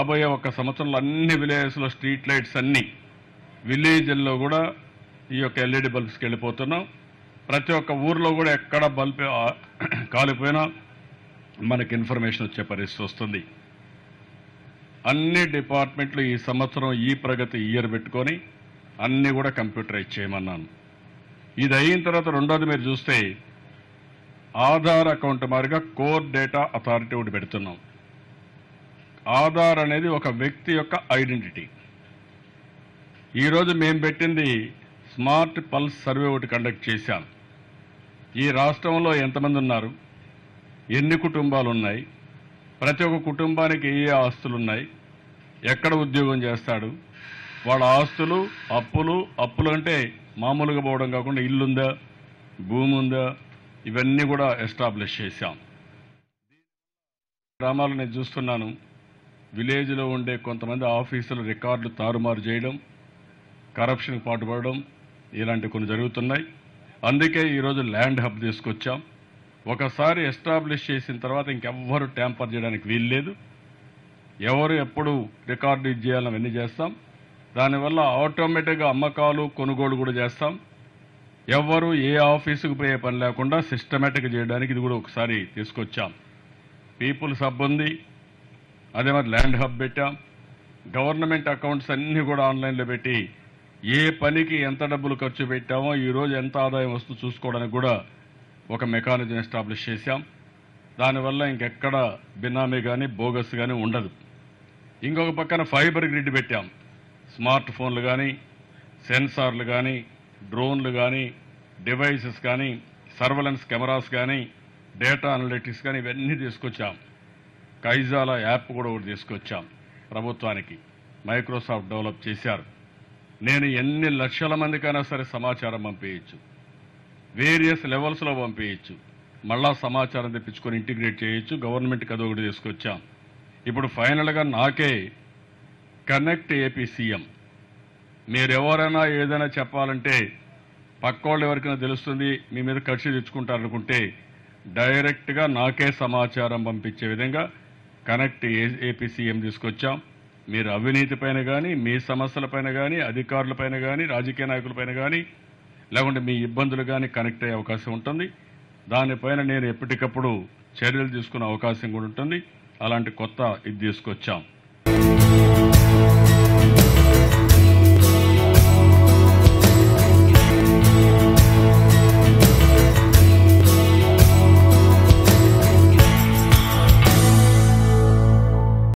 రాబోయే ఒక సంవత్సరంలో అన్ని విలేజెస్లో స్ట్రీట్ లైట్స్ అన్ని విలేజ్ల్లో కూడా ఈ యొక్క ఎల్ఈడి బల్బ్స్కి వెళ్ళిపోతున్నాం ప్రతి ఒక్క ఊర్లో కూడా ఎక్కడ బల్బ్ ఆ, కాలిపోయినా మనకి ఇన్ఫర్మేషన్ వచ్చే పరిస్థితి వస్తుంది అన్ని డిపార్ట్మెంట్లు ఈ సంవత్సరం ఈ ప్రగతి ఇయర్ పెట్టుకొని అన్ని కూడా కంప్యూటరైజ్ చేయమన్నాను ఇది అయిన తర్వాత రెండోది మీరు చూస్తే ఆధార్ అకౌంట్ మాదిరిగా కోర్ డేటా అథారిటీ ఒకటి పెడుతున్నాం ఆధార్ అనేది ఒక వ్యక్తి యొక్క ఐడెంటిటీ ఈరోజు మేము పెట్టింది స్మార్ట్ పల్స్ సర్వే ఒకటి కండక్ట్ చేశాం ఈ రాష్ట్రంలో ఎంతమంది ఉన్నారు ఎన్ని కుటుంబాలు ఉన్నాయి ప్రతి ఒక్క కుటుంబానికి ఏ ఏ ఆస్తులు ఉన్నాయి ఎక్కడ ఉద్యోగం చేస్తాడు వాళ్ళ ఆస్తులు అప్పులు అప్పులు అంటే మామూలుగా పోవడం కాకుండా ఇల్లుందా భూమి ఉందా ఇవన్నీ కూడా ఎస్టాబ్లిష్ చేశాం గ్రామాలు నేను చూస్తున్నాను విలేజ్లో ఉండే కొంతమంది ఆఫీసుల రికార్డులు తారుమారు చేయడం కరప్షన్కి పాటుపడడం ఇలాంటి కొన్ని జరుగుతున్నాయి అందుకే ఈరోజు ల్యాండ్ హబ్ తీసుకొచ్చాం ఒకసారి ఎస్టాబ్లిష్ చేసిన తర్వాత ఇంకెవ్వరు ట్యాంపర్ చేయడానికి వీల్లేదు ఎవరు ఎప్పుడు రికార్డు ఇది చేయాలని అవన్నీ చేస్తాం దానివల్ల ఆటోమేటిక్గా అమ్మకాలు కొనుగోలు కూడా చేస్తాం ఎవరు ఏ ఆఫీసుకు పోయే పని లేకుండా సిస్టమేటిక్ చేయడానికి ఇది కూడా ఒకసారి తీసుకొచ్చాం పీపుల్ సబ్ ఉంది అదే మరి ల్యాండ్ హబ్ పెట్టాం గవర్నమెంట్ అకౌంట్స్ అన్నీ కూడా ఆన్లైన్లో పెట్టి ఏ పనికి ఎంత డబ్బులు ఖర్చు పెట్టామో ఈరోజు ఎంత ఆదాయం వస్తుందో చూసుకోవడానికి కూడా ఒక మెకానిజం ఎస్టాబ్లిష్ చేశాం దానివల్ల ఇంకెక్కడ బినామీ కానీ బోగస్ కానీ ఉండదు ఇంకొక పక్కన ఫైబర్ గ్రిడ్ పెట్టాం స్మార్ట్ ఫోన్లు కానీ సెన్సార్లు కానీ డ్రోన్లు కానీ డివైసెస్ కానీ సర్వలెన్స్ కెమెరాస్ కానీ డేటా అనలిటిక్స్ కానీ ఇవన్నీ తీసుకొచ్చాం కైజాల యాప్ కూడా ఒకటి తీసుకొచ్చాం ప్రభుత్వానికి మైక్రోసాఫ్ట్ డెవలప్ చేశారు నేను ఎన్ని లక్షల మందికైనా సరే సమాచారం పంపేయచ్చు వేరియస్ లెవెల్స్లో పంపేయచ్చు మళ్ళా సమాచారం తెప్పించుకొని ఇంటిగ్రేట్ చేయొచ్చు గవర్నమెంట్కి అది ఒకటి తీసుకొచ్చాం ఇప్పుడు ఫైనల్గా నాకే కనెక్ట్ ఏపీ సీఎం మీరు ఎవరైనా ఏదైనా చెప్పాలంటే పక్కోళ్ళు ఎవరికైనా తెలుస్తుంది మీ మీద కక్షి తెచ్చుకుంటారనుకుంటే డైరెక్ట్గా నాకే సమాచారం పంపించే విధంగా కనెక్ట్ ఏ- ఏపీ సీఎం తీసుకొచ్చాం మీరు అవినీతి పైన కానీ మీ సమస్యల పైన కానీ అధికారులపైన కానీ రాజకీయ నాయకులపైన కానీ లేకుంటే మీ ఇబ్బందులు కానీ కనెక్ట్ అయ్యే అవకాశం ఉంటుంది దానిపైన నేను ఎప్పటికప్పుడు చర్యలు తీసుకునే అవకాశం కూడా ఉంటుంది అలాంటి కొత్త ఇది తీసుకొచ్చాం